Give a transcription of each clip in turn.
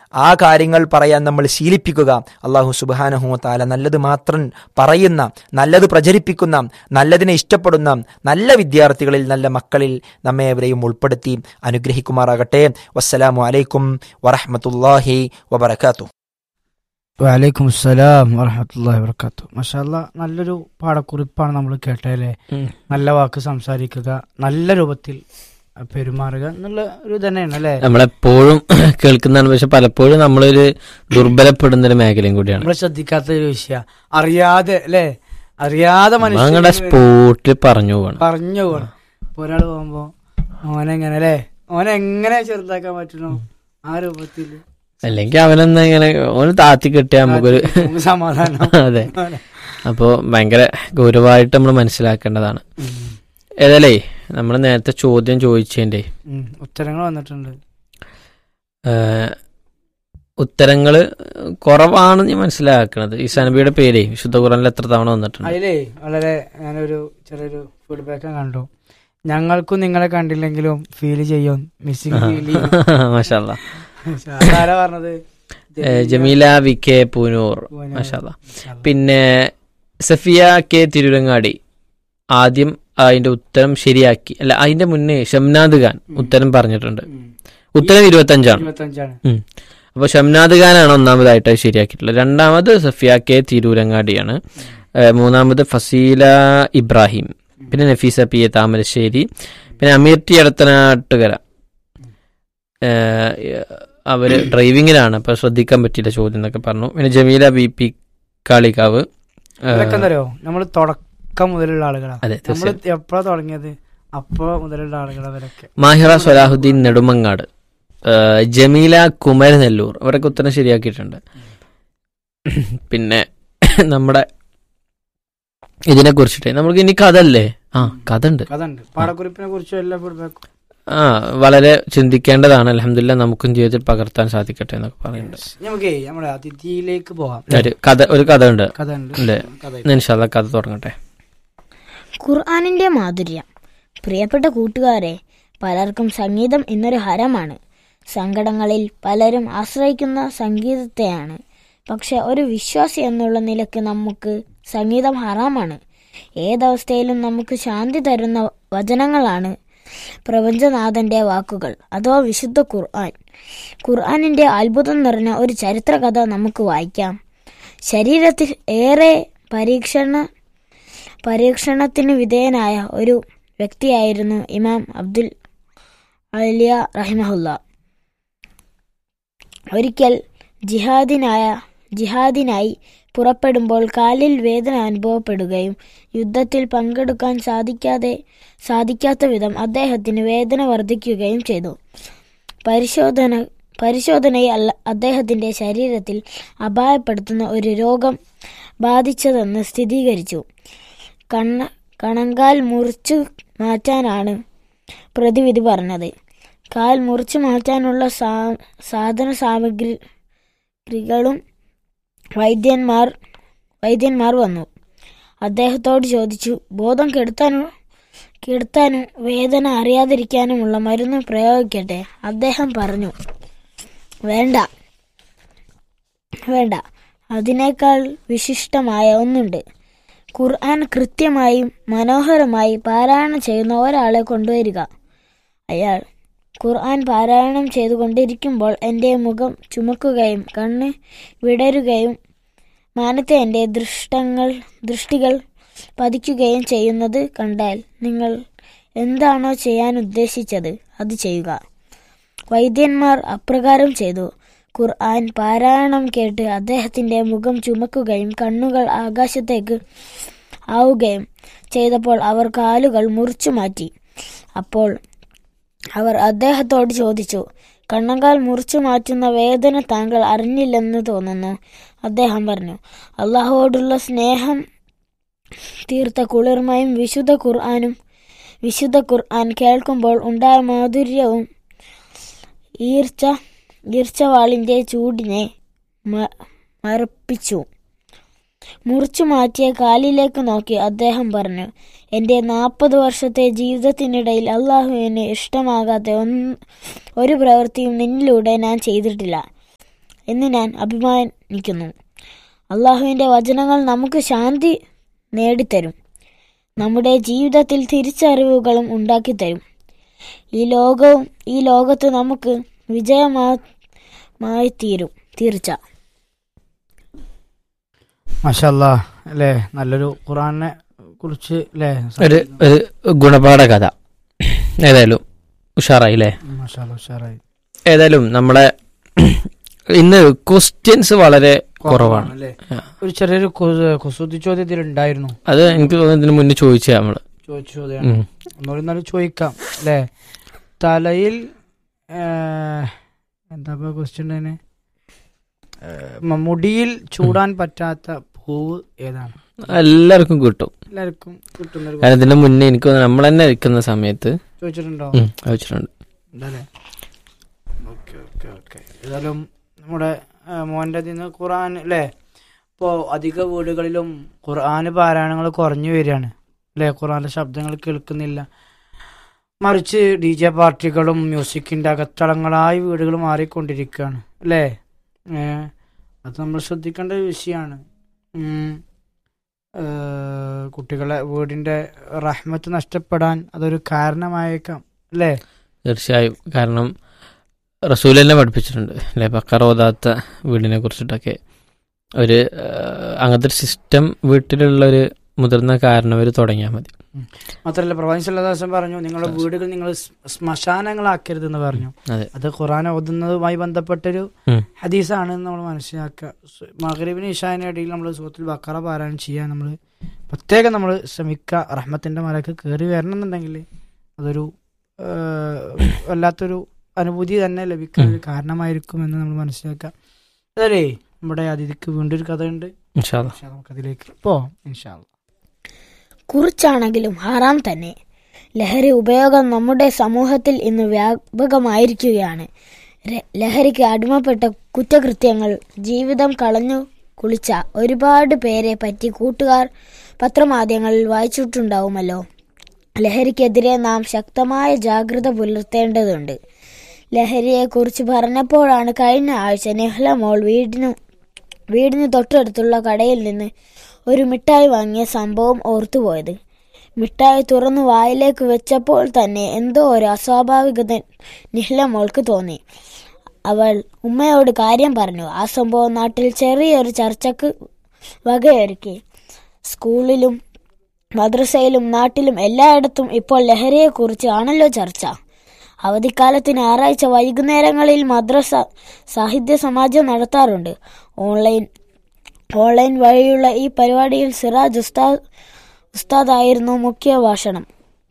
ആ കാര്യങ്ങൾ പറയാൻ നമ്മൾ ശീലിപ്പിക്കുക അള്ളാഹു സുബാനഹു താല നല്ലത് മാത്രം പറയുന്ന നല്ലത് പ്രചരിപ്പിക്കുന്ന നല്ലതിനെ ഇഷ്ടപ്പെടുന്ന നല്ല വിദ്യാർത്ഥികളിൽ നല്ല മക്കളിൽ നമ്മെ അവരെയും ഉൾപ്പെടുത്തി അനുഗ്രഹിക്കുമാറാകട്ടെ വസ്സലാമു അലൈക്കും വറഹമത്തല്ലാഹി വബർക്കാത്തു വലൈക്കും അസ്സലാം വറഹമത്തല്ലാഹി വർക്കാത്തു മഷാല്ല നല്ലൊരു പാഠക്കുറിപ്പാണ് നമ്മൾ കേട്ടല്ലേ നല്ല വാക്ക് സംസാരിക്കുക നല്ല രൂപത്തിൽ പെരുമാറുക എന്നുള്ള ഒരു തന്നെയാണ് അല്ലേ നമ്മളെപ്പോഴും കേൾക്കുന്നതാണ് പക്ഷെ പലപ്പോഴും നമ്മളൊരു ദുർബലപ്പെടുന്ന ഒരു മേഖലയും കൂടിയാണ് നമ്മൾ ശ്രദ്ധിക്കാത്ത ഒരു വിഷയ അറിയാതെ അല്ലേ അറിയാതെ ഞങ്ങളുടെ മനുഷ്യൻ സ്പോട്ടിൽ പറഞ്ഞു പോകണം പറഞ്ഞു പോകണം ഇപ്പൊ ഒരാൾ പോകുമ്പോ ഓനെങ്ങനെ അല്ലേ ഓനെ എങ്ങനെ ചെറുതാക്കാൻ പറ്റണോ ആ രൂപത്തിൽ അല്ലെങ്കിൽ അവനൊന്ന് ഇങ്ങനെ ഓന് താത്തി കിട്ടിയ നമുക്കൊരു നമുക്ക് സമാധാനം അതെ അപ്പോ ഭയങ്കര ഗൗരവമായിട്ട് നമ്മൾ മനസ്സിലാക്കേണ്ടതാണ് ഏതായാലേ നമ്മൾ നേരത്തെ ചോദ്യം ചോദിച്ചതിന്റെ ഉം, ഉത്തരങ്ങൾ വന്നിട്ടുണ്ട് ഏഹ്, ഉത്തരങ്ങള് കുറവാണ് ഞാൻ മനസ്സിലാക്കണത് ഈ സനബിയുടെ പേരേ വിശുദ്ധ ഖുറാനിൽ എത്ര തവണ വന്നിട്ടുണ്ട് അതിലേ വളരെ ഞാനൊരു ചെറിയൊരു ഫീഡ്ബാക്ക് കണ്ടു ഞങ്ങൾക്കും നിങ്ങളെ കണ്ടില്ലെങ്കിലും ഫീൽ ചെയ്യും മിസ്സിംഗ് ഫീൽ ചെയ്യും മാഷാല്ല ആരാ പറഞ്ഞത് ജമീല വി കെ പൂനൂർ പൂനൂർ. മാഷാല്ല പിന്നെ സഫിയ കെ തിരുരങ്ങാടി ആദ്യം അതിന്റെ ഉത്തരം ശരിയാക്കി അല്ല അതിന്റെ മുന്നേ ഷംനാദ് ഖാൻ ഉത്തരം പറഞ്ഞിട്ടുണ്ട് ഉത്തരം ഇരുപത്തി അഞ്ചാണ് ഇരുപത്തഞ്ചാണ് അപ്പൊ ഷംനാദ് ഖാനാണ് ഒന്നാമതായിട്ട് അത് ശരിയാക്കിയിട്ടുള്ളത് രണ്ടാമത് സഫിയ കെ തിരൂരങ്ങാടിയാണ് ഏഹ് മൂന്നാമത് ഫസീല ഇബ്രാഹിം പിന്നെ നഫീസ പി എ താമരശ്ശേരി പിന്നെ അമീർ ടി എടത്തനാട്ടുകര ഏഹ് അവര് ഡ്രൈവിങ്ങിലാണ് അപ്പൊ ശ്രദ്ധിക്കാൻ പറ്റിയില്ല ചോദ്യം എന്നൊക്കെ പറഞ്ഞു പിന്നെ ജമീല ബി പി കാളികാവ് ഏഹ് ഇതൊക്കെ എന്തറിയോ നമ്മൾ തുടക്കം മുതലുള്ള ആളുകളാണ് അതെ നമ്മൾ തീർച്ചയായും എപ്പോഴാ തുടങ്ങിയത് അപ്പോ മുതലുള്ള ആളുകളവരൊക്കെ മാഹിറ സലാഹുദ്ദീൻ നെടുമങ്ങാട് ഏഹ് ജമീല കുമരനെല്ലൂർ അവരൊക്കെ ഉത്തരം ശരിയാക്കിയിട്ടുണ്ട് പിന്നെ നമ്മുടെ ഇതിനെ കുറിച്ചിട്ട് നമുക്ക് ഇനി കഥ അല്ലേ ആ കഥ ഉണ്ട് കഥ ഉണ്ട് പാഠക്കുറിപ്പിനെ കുറിച്ചും എല്ലാ ഫീഡ്ബാക്കും ആ വളരെ ചിന്തിക്കേണ്ടതാണ് അലഹമില്ല നമുക്കും ജീവിതത്തിൽ പകർത്താൻ സാധിക്കട്ടെ എന്നൊക്കെ പറയുന്നുണ്ട് നമുക്കേ നമ്മുടെ അതിഥിയിലേക്ക് പോവാം ഒരു കഥ ഒരു കഥ ഉണ്ട് കഥ ഉണ്ട് ഉണ്ട് കഥ ഇൻഷാല്ല കഥ തുടങ്ങട്ടെ ഖുർആാനിന്റെ മാധുര്യം പ്രിയപ്പെട്ട കൂട്ടുകാരെ പലർക്കും സംഗീതം എന്നൊരു ഹരമാണ് സങ്കടങ്ങളിൽ പലരും ആശ്രയിക്കുന്ന സംഗീതത്തെയാണ് പക്ഷെ ഒരു വിശ്വാസി എന്നുള്ള നിലക്ക് നമുക്ക് സംഗീതം ഹറാമാണ് ഏതവസ്ഥയിലും നമുക്ക് ശാന്തി തരുന്ന വചനങ്ങളാണ് പ്രപഞ്ചനാഥന്റെ വാക്കുകൾ അഥവാ വിശുദ്ധ ഖുർആൻ ഖുർആാനിന്റെ അത്ഭുതം നിറഞ്ഞ ഒരു ചരിത്രകഥ നമുക്ക് വായിക്കാം ശരീരത്തിൽ ഏറെ പരീക്ഷണ പരീക്ഷണത്തിന് വിധേയനായ ഒരു വ്യക്തിയായിരുന്നു ഇമാം അബ്ദുൽ അലിയ റഹിമഹുല്ല ഒരിക്കൽ ജിഹാദിനായ ജിഹാദിനായി പുറപ്പെടുമ്പോൾ കാലിൽ വേദന അനുഭവപ്പെടുകയും യുദ്ധത്തിൽ പങ്കെടുക്കാൻ സാധിക്കാതെ സാധിക്കാത്ത വിധം അദ്ദേഹത്തിന് വേദന വർദ്ധിക്കുകയും ചെയ്തു പരിശോധന പരിശോധനയിൽ അല്ല അദ്ദേഹത്തിന്റെ ശരീരത്തിൽ അപായപ്പെടുത്തുന്ന ഒരു രോഗം ബാധിച്ചതെന്ന് സ്ഥിരീകരിച്ചു കണ്ണ കണങ്കാൽ മുറിച്ചു മാറ്റാനാണ് പ്രതിവിധി പറഞ്ഞത് കാൽ മുറിച്ചു മാറ്റാനുള്ള സാ സാധന സാമഗ്രികളും വൈദ്യന്മാർ വൈദ്യന്മാർ വന്നു അദ്ദേഹത്തോട് ചോദിച്ചു ബോധം കെടുത്താനും കെടുത്താനും വേദന അറിയാതിരിക്കാനുമുള്ള മരുന്ന് പ്രയോഗിക്കട്ടെ അദ്ദേഹം പറഞ്ഞു വേണ്ട വേണ്ട അതിനേക്കാൾ വിശിഷ്ടമായ ഒന്നുണ്ട് ഖുർആൻ കൃത്യമായും മനോഹരമായി പാരായണം ചെയ്യുന്ന ഒരാളെ കൊണ്ടുവരിക അയാൾ ഖുർആൻ പാരായണം ചെയ്തുകൊണ്ടിരിക്കുമ്പോൾ എൻ്റെ മുഖം ചുമക്കുകയും കണ്ണ് വിടരുകയും മാനത്തെ എൻ്റെ ദൃഷ്ടങ്ങൾ ദൃഷ്ടികൾ പതിക്കുകയും ചെയ്യുന്നത് കണ്ടാൽ നിങ്ങൾ എന്താണോ ചെയ്യാൻ ഉദ്ദേശിച്ചത് അത് ചെയ്യുക വൈദ്യന്മാർ അപ്രകാരം ചെയ്തു ഖുർആൻ പാരായണം കേട്ട് അദ്ദേഹത്തിന്റെ മുഖം ചുമക്കുകയും കണ്ണുകൾ ആകാശത്തേക്ക് ആവുകയും ചെയ്തപ്പോൾ അവർ കാലുകൾ മുറിച്ചു മാറ്റി അപ്പോൾ അവർ അദ്ദേഹത്തോട് ചോദിച്ചു കണ്ണങ്കാൽ മുറിച്ചു മാറ്റുന്ന വേദന താങ്കൾ അറിഞ്ഞില്ലെന്ന് തോന്നുന്നു അദ്ദേഹം പറഞ്ഞു അള്ളാഹുവോടുള്ള സ്നേഹം തീർത്ത കുളിർമയും വിശുദ്ധ ഖുർആാനും വിശുദ്ധ ഖുർആൻ കേൾക്കുമ്പോൾ ഉണ്ടായ മാധുര്യവും ഈർച്ച ഈർച്ചവാളിന്റെ ചൂടിനെ മ- മറപ്പിച്ചു മുറിച്ചു മാറ്റിയ കാലിലേക്ക് നോക്കി അദ്ദേഹം പറഞ്ഞു എൻ്റെ നാൽപ്പത് വർഷത്തെ ജീവിതത്തിനിടയിൽ അള്ളാഹുവിന് ഇഷ്ടമാകാത്ത ഒന്ന് ഒരു പ്രവൃത്തിയും നിന്നിലൂടെ ഞാൻ ചെയ്തിട്ടില്ല എന്ന് ഞാൻ അഭിമാനിക്കുന്നു അള്ളാഹുവിൻ്റെ വചനങ്ങൾ നമുക്ക് ശാന്തി നേടിത്തരും നമ്മുടെ ജീവിതത്തിൽ തിരിച്ചറിവുകളും ഉണ്ടാക്കിത്തരും ഈ ലോകവും ഈ ലോകത്ത് നമുക്ക് വിജയമായി തീരും തീർച്ച മഷല്ല അല്ലേ നല്ലൊരു ഖുറാനെ കുറിച്ച് അല്ലേ ഒരു ഒരു ഗുണപാഠ കഥ ഏതായാലും ഉഷാറായി അല്ലേ മഷാല്ല ഉഷാറായി ഏതായാലും നമ്മളെ ഇന്ന് ക്വസ്റ്റ്യൻസ് വളരെ കുറവാണ് അല്ലേ ഒരു ചെറിയൊരു കു- കുസൃതി ചോദ്യത്തിൽ ഉണ്ടായിരുന്നു അത് എനിക്ക് തോന്നുന്നു ഇതിന് മുന്നേ ചോദിച്ചേ നമ്മള് ചോദിച്ച ചോദ്യമാണ് ഉം. ഒന്നുകൂടി എന്നാലും ചോദിക്കാം അല്ലേ തലയിൽ ഏ, എന്താ ക്വസ്റ്റ്യൻ തന്നെ മുടിയിൽ ചൂടാൻ പറ്റാത്ത പൂവ് ഏതാണ് എല്ലാവർക്കും കിട്ടും എല്ലാവർക്കും കിട്ടുന്ന ഒരു കാരണം ഇതിന്റെ മുന്നേ എനിക്ക് തോന്നുന്നു നമ്മൾ തന്നെ ഇരിക്കുന്ന സമയത്ത് ചോദിച്ചിട്ടുണ്ടോ ഉം, ചോദിച്ചിട്ടുണ്ട് ഉണ്ടല്ലേ ഓക്കെ ഓക്കെ ഓക്കെ ഏതായാലും നമ്മുടെ ആ, മോൻ്റെ നിന്ന് ഖുർആൻ അല്ലേ ഇപ്പോൾ അധിക വീടുകളിലും ഖുർആൻ പാരായണങ്ങൾ കുറഞ്ഞു വരികയാണ് അല്ലേ ഖുർആൻ്റെ ശബ്ദങ്ങൾ കേൾക്കുന്നില്ല മറിച്ച് ഡി ജെ പാർട്ടികളും മ്യൂസിക്കിൻ്റെ അകത്തളങ്ങളായി വീടുകൾ മാറിക്കൊണ്ടിരിക്കുകയാണ് അല്ലേ ഏ, അത് നമ്മൾ ശ്രദ്ധിക്കേണ്ട ഒരു വിഷയമാണ് ഉം. ഏ, കുട്ടികളെ വീടിൻ്റെ റഹ്മത്ത് നഷ്ടപ്പെടാൻ അതൊരു കാരണമായേക്കാം അല്ലേ തീർച്ചയായും കാരണം റസൂൽ തന്നെ പഠിപ്പിച്ചിട്ടുണ്ട് അല്ലെ ബക്കറ ഓതാത്ത വീടിനെ കുറിച്ചിട്ടൊക്കെ ഒരു ആ, അങ്ങനത്തെ ഒരു സിസ്റ്റം വീട്ടിലുള്ള ഒരു മുതിർന്ന കാരണവർ തുടങ്ങിയാൽ മതി മാത്രല്ല പ്രവാചകൻ സല്ലല്ലാഹു പറഞ്ഞു നിങ്ങളുടെ വീടുകൾ നിങ്ങൾ സ് ശ്മശാനങ്ങളാക്കരുത് എന്ന് പറഞ്ഞു അതെ. അത് ഖുറാൻ ഓതുന്നതുമായി ബന്ധപ്പെട്ടൊരു ഉം. ഹദീസാണ് നമ്മൾ മനസ്സിലാക്കുക സ് മഗ്രിബിന് ഇഷാന് ഇടയിൽ നമ്മൾ സുഹൃത്തിൽ ബക്കറ പാരായണം ചെയ്യാൻ നമ്മൾ പ്രത്യേകം നമ്മൾ ശ്രമിക്കുക റഹ്മത്തിന്റെ മലക്ക് കയറി വരണം എന്നുണ്ടെങ്കിൽ അതൊരു ആ, വല്ലാത്തൊരു അനുഭൂതി തന്നെ ലഭിക്കാൻ ഒരു കാരണമായിരിക്കും എന്ന് നമ്മൾ മനസ്സിലാക്കുക അതല്ലേ നമ്മുടെ അതിഥിക്ക് വീണ്ടും ഒരു കഥയുണ്ട് ഇൻഷാ അല്ലാ. ഇൻഷാ അല്ലാ നമുക്കതിലേക്ക് പോവാം ഇൻഷാല്ല കുറിച്ചാണെങ്കിലും ഹറാം തന്നെ ലഹരി ഉപയോഗം നമ്മുടെ സമൂഹത്തിൽ ഇന്ന് വ്യാപകമായിരിക്കുകയാണ് ര- ലഹരിക്ക് അടിമപ്പെട്ട കുറ്റകൃത്യങ്ങൾ ജീവിതം കളഞ്ഞു കുളിച്ച ഒരുപാട് പേരെ പറ്റി കൂട്ടുകാർ പത്രമാധ്യമങ്ങളിൽ വായിച്ചിട്ടുണ്ടാവുമല്ലോ ലഹരിക്കെതിരെ നാം ശക്തമായ ജാഗ്രത പുലർത്തേണ്ടതുണ്ട് ലഹരിയെക്കുറിച്ച് പറഞ്ഞപ്പോഴാണ് കഴിഞ്ഞ ആഴ്ച നെഹ്ല മോൾ വീടിനു വീടിന് തൊട്ടടുത്തുള്ള കടയിൽ നിന്ന് ഒരു മിഠായി വാങ്ങിയ സംഭവം ഓർത്തുപോയത് മിഠായി തുറന്നു വായിലേക്ക് വെച്ചപ്പോൾ തന്നെ എന്തോ ഒരു അസ്വാഭാവികത നിഹ്ല മോൾക്ക് തോന്നി അവൾ ഉമ്മയോട് കാര്യം പറഞ്ഞു ആ സംഭവം നാട്ടിൽ ചെറിയൊരു ചർച്ചക്ക് വകയൊരുക്കി സ്കൂളിലും മദ്രസയിലും നാട്ടിലും എല്ലായിടത്തും ഇപ്പോൾ ലഹരിയെക്കുറിച്ച് ആണല്ലോ ചർച്ച അവധിക്കാലത്ത് ഞായറാഴ്ച വൈകുന്നേരങ്ങളിൽ മദ്രസ സാഹിത്യ സമാജം നടത്താറുണ്ട് ഓൺലൈൻ ഓൺലൈൻ വഴിയുള്ള ഈ പരിപാടിയിൽ സിറാജ് ഉസ്താദ് ഉസ്താദായിരുന്നു മുഖ്യ ഭാഷണം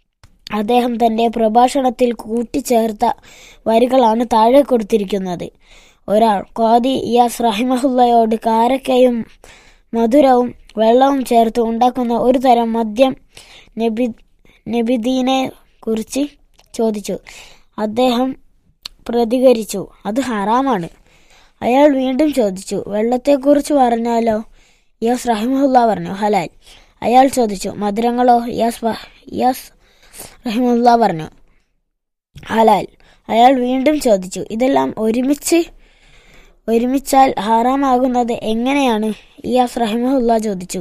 അദ്ദേഹം തന്റെ പ്രഭാഷണത്തിൽ കൂട്ടിച്ചേർത്ത വരികളാണ് താഴെ കൊടുത്തിരിക്കുന്നത് ഒരാൾ ഖാദി ഇയാസ് റഹിമഹുല്ലയോട് കാരക്കയും മധുരവും വെള്ളവും ചേർത്ത് ഉണ്ടാക്കുന്ന ഒരു തരം മദ്യം നബി നബിദീനെ കുറിച്ച് ചോദിച്ചു അദ്ദേഹം പ്രതികരിച്ചു അത് ഹറാമാണ് അയാൾ വീണ്ടും ചോദിച്ചു വെള്ളത്തെക്കുറിച്ച് പറഞ്ഞാലോ യാസ് റഹിമുല്ല പറഞ്ഞു ഹലാൽ അയാൾ ചോദിച്ചു മധുരങ്ങളോ യാസ് പ- യാസ് റഹിമുല്ല പറഞ്ഞു ഹലാൽ അയാൾ വീണ്ടും ചോദിച്ചു ഇതെല്ലാം ഒരുമിച്ച് ഒരുമിച്ചാൽ ഹറാമാകുന്നത് എങ്ങനെയാണ് ഇയാസ് റഹിമുല്ല ചോദിച്ചു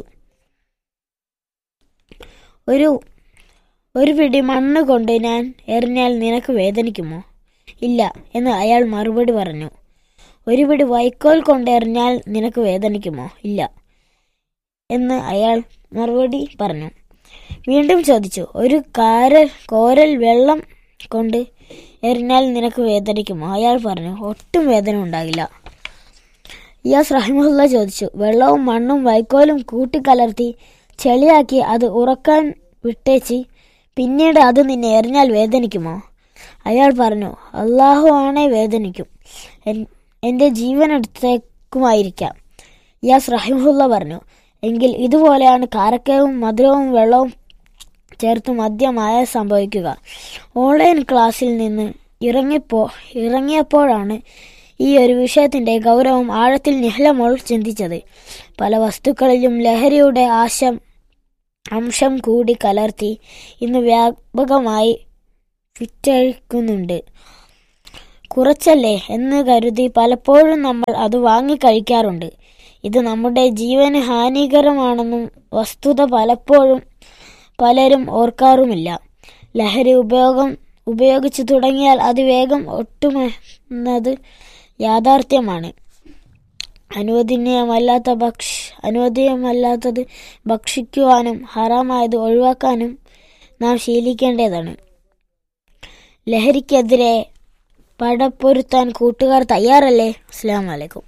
ഒരു ഒരു പിടി മണ്ണ് കൊണ്ട് ഞാൻ എറിഞ്ഞാൽ നിനക്ക് വേദനിക്കുമോ ഇല്ല എന്ന് അയാൾ മറുപടി പറഞ്ഞു ഒരു പിടി വൈക്കോൽ കൊണ്ട് എറിഞ്ഞാൽ നിനക്ക് വേദനിക്കുമോ ഇല്ല എന്ന് അയാൾ മറുപടി പറഞ്ഞു വീണ്ടും ചോദിച്ചു ഒരു കാരൽ കോരൽ വെള്ളം കൊണ്ട് എറിഞ്ഞാൽ നിനക്ക് വേദനിക്കുമോ അയാൾ പറഞ്ഞു ഒട്ടും വേദന ഉണ്ടാകില്ല ഇയാസ് റഹിമുല്ല ചോദിച്ചു വെള്ളവും മണ്ണും വൈക്കോലും കൂട്ടിക്കലർത്തി ചെളിയാക്കി അത് ഉറക്കാൻ വിട്ടേച്ച് പിന്നീട് അത് നിന്നെ എറിഞ്ഞാൽ വേദനിക്കുമോ അയാൾ പറഞ്ഞു അള്ളാഹു ആണേ വേദനിക്കും എൻ- എന്റെ ജീവൻ എടുത്തേക്കുമായിരിക്കാം യാസ് റഹിമുല്ല പറഞ്ഞു എങ്കിൽ ഇതുപോലെയാണ് കാരക്കയും മധുരവും വെള്ളവും ചേർത്ത് മദ്യമായ സംഭവിക്കുക ഓൺലൈൻ ക്ലാസ്സിൽ നിന്ന് ഇറങ്ങിപ്പോ ഇറങ്ങിയപ്പോഴാണ് ഈ ഒരു വിഷയത്തിന്റെ ഗൗരവം ആഴത്തിൽ നിഹ്ലമോൾ ചിന്തിച്ചത് പല വസ്തുക്കളിലും ലഹരിയുടെ ആശം അംശം കൂടി കലർത്തി ഇന്ന് വ്യാപകമായി വിറ്റഴിക്കുന്നുണ്ട് കുറച്ചല്ലേ എന്ന് കരുതി പലപ്പോഴും നമ്മൾ അത് വാങ്ങി കഴിക്കാറുണ്ട് ഇത് നമ്മുടെ ജീവന് ഹാനികരമാണെന്നും വസ്തുത പലപ്പോഴും പലരും ഓർക്കാറുമില്ല ലഹരി ഉപയോഗം ഉപയോഗിച്ചു തുടങ്ങിയാൽ അത് വേഗം ഒട്ടുമെന്നത് യാഥാർത്ഥ്യമാണ് അനുവദനീയമല്ലാത്ത ഭക്ഷ അനുവദനീയമല്ലാത്തത് ഭക്ഷിക്കുവാനും ഹറാമായത് ഒഴിവാക്കാനും നാം ശീലിക്കേണ്ടതാണ് ലഹരിക്കെതിരെ പടപ്പൊരുത്താൻ കൂട്ടുകാർ തയ്യാറല്ലേ അസ്സാം വലൈക്കും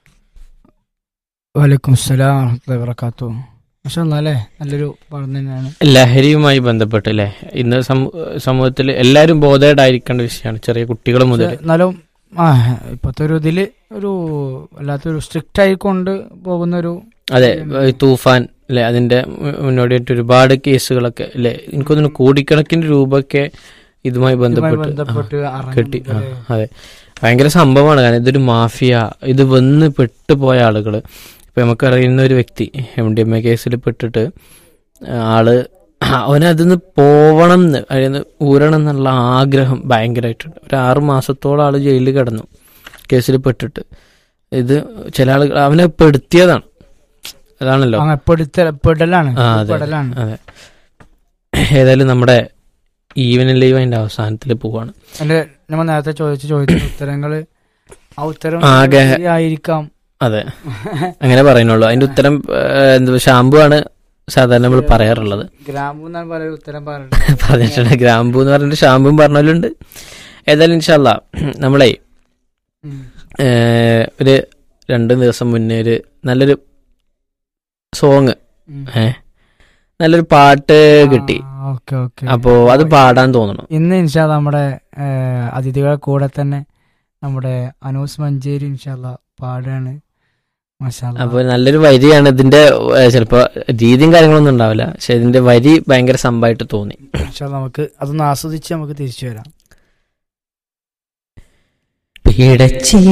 വലൈക്കും സ്സലാം വറഹ്മത്തുള്ളാഹി വബറകാത്തു മാഷാ അല്ലാ അല്ലേ നല്ലൊരു പാഠം തന്നെയാണ് ലഹരിയുമായി ബന്ധപ്പെട്ട് അല്ലേ ഇന്ന് സമൂഹത്തിൽ എല്ലാവരും ബോധേഡായിരിക്കേണ്ട വിഷയമാണ് ചെറിയ കുട്ടികൾ മുതൽ പക്ഷെ എന്നാലും ആ ഇപ്പോഴത്തെ ഒരു ഇതില് ഒരു വല്ലാത്തൊരു സ്ട്രിക്റ്റ് ആയിക്കൊണ്ട് പോകുന്ന ഒരു അതെ ഈ തൂഫാൻ അല്ലെ അതിന്റെ മു- മുന്നോടിയായിട്ട് ഒരുപാട് കേസുകളൊക്കെ അല്ലെ എനിക്കൊന്നും കോടിക്കണക്കിന് രൂപയൊക്കെ ഇതുമായി ഇതുമായി ബന്ധപ്പെട്ട് ബന്ധപ്പെട്ട് ആ, കിട്ടി ആ, ഇറങ്ങുന്നുണ്ട് അതെ ഭയങ്കര സംഭവമാണ് കാരണം ഇതൊരു മാഫിയ ഇത് വന്ന് പെട്ടുപോയ ആളുകള് ഇപ്പൊ നമുക്കറിയുന്ന ഒരു വ്യക്തി എം ഡി എം എ കേസിൽ പെട്ടിട്ട് ആള് അവനതിന്ന് പോവണം എന്ന് അതിന് ഊരണം എന്നുള്ള ആഗ്രഹം ഭയങ്കരമായിട്ടുണ്ട് ഒരു ആറു മാസത്തോളം ആള് ജയിലിൽ കിടന്നു കേസിൽ പെട്ടിട്ട് ഇത് ചില ആളുകൾ അവനെ പെടുത്തിയതാണ് അതാണല്ലോ അങ്ങനെ പെടുത്ത പെടലാണ് ആ, അതെ. പെടലാണ് അതെ ഏതായാലും നമ്മുടെ ഈവൻ ലൈവ് അതിന്റെ അവസാനത്തിൽ പോവാണ് എന്റെ നമ്മൾ നേരത്തെ ചോദിച്ച ചോദ്യത്തിന് ഉത്തരങ്ങള് ആ ഉത്തരം ആകെ- ശരിയായിരിക്കാം അതെ അങ്ങനെ പറയുന്നുള്ളൂ അതിന്റെ ഉത്തരം ഏഹ്, എന്താ ഷാമ്പു ആണ് സാധാരണ നമ്മൾ പറയാറുള്ളത് ഗ്രാമ്പു എന്നാണ് പറയുക ഉത്തരം പറഞ്ഞിട്ട് പറഞ്ഞിട്ടുണ്ട് ഗ്രാമ്പു എന്ന് പറഞ്ഞിട്ട് ഷാമ്പും പറഞ്ഞാലുണ്ട് ഏതായാലും ഇൻഷല്ല നമ്മളെ ഉം. ഏഹ്, ഒരു രണ്ട് ദിവസം മുന്നേ ഒരു നല്ലൊരു സോങ് ഉം. ഏഹ് നല്ലൊരു പാട്ട് കിട്ടി ആ, ഓക്കെ ഓക്കെ അപ്പോ അത് പാടാൻ തോന്നണം ഇന്ന് ഇൻഷാ നമ്മുടെ ഏഹ്, അതിഥികളെ കൂടെ തന്നെ നമ്മുടെ അനൂസ് മഞ്ചേരി ഇൻഷാല്ല പാടാണ് മഷാല്ല അപ്പൊ നല്ലൊരു വരിയാണ് ഇതിന്റെ ഏഹ്, ചിലപ്പോ രീതിയും കാര്യങ്ങളൊന്നും ഉണ്ടാവില്ല പക്ഷെ ഇതിന്റെ വരി ഭയങ്കര സംഭവമായിട്ട് തോന്നി ഇൻഷാല്ല നമുക്ക് അതൊന്ന് ആസ്വദിച്ച് നമുക്ക് തിരിച്ചു വരാം പിടച്ചി